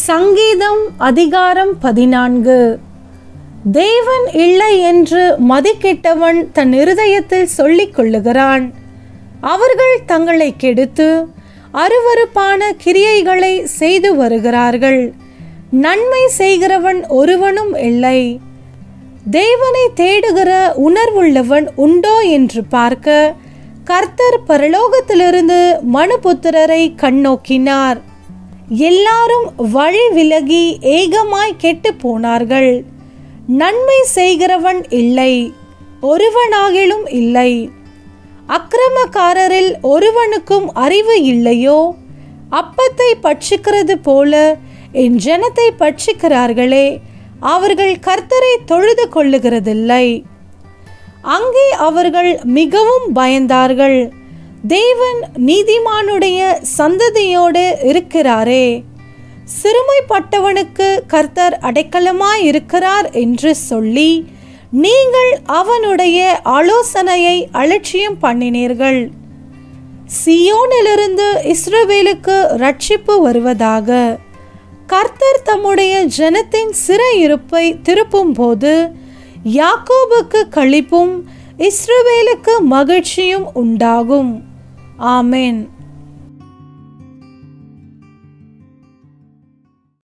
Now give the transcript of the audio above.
சங்கீதம் அதிகாரம் பதினான்கு தேவன் இல்லை என்று மதிக்கெட்டவன் தன் இருதயத்தில் சொல்லிக் கொள்ளுகிறான் அவர்கள் தங்களை கெடுத்து அருவருப்பான கிரியைகளை செய்து வருகிறார்கள் நன்மை செய்கிறவன் ஒருவனும் இல்லை தேவனை தேடுகிற உணர்வுள்ளவன் உண்டோ என்று பார்க்க கர்த்தர் பரலோகத்திலிருந்து மனுபுத்திரரை கண்ணோக்கினார் எல்லாரும் வழி விலகி ஏகமாய் கெட்டு போனார்கள் நன்மை செய்கிறவன் இல்லை ஒருவனாகிலும் இல்லை அக்கிரமக்காரரில் ஒருவனுக்கும் அறிவு இல்லையோ அப்பத்தை பட்சிக்கிறது போல என் ஜனத்தை பட்சிக்கிறார்களே அவர்கள் கர்த்தரை தொழுது கொள்ளுகிறதில்லை அங்கே அவர்கள் மிகவும் பயந்தார்கள் தேவன் நீதிமானுடைய சந்ததியோடு இருக்கிறாரே சிறுமைப்பட்டவனுக்கு கர்த்தர் அடைக்கலமாய் இருக்கிறார் என்று சொல்லி நீங்கள் அவனுடைய ஆலோசனையை அலட்சியம் பண்ணினீர்கள் சியோனிலிருந்து இஸ்ரவேலுக்கு ரட்சிப்பு வருவதாக கர்த்தர் தம்முடைய ஜனத்தின் சிறையிருப்பை திருப்பும்போது யாக்கோபுக்கு களிப்பும் இஸ்ரவேலுக்கு மகிழ்ச்சியும் உண்டாகும் ஆமென்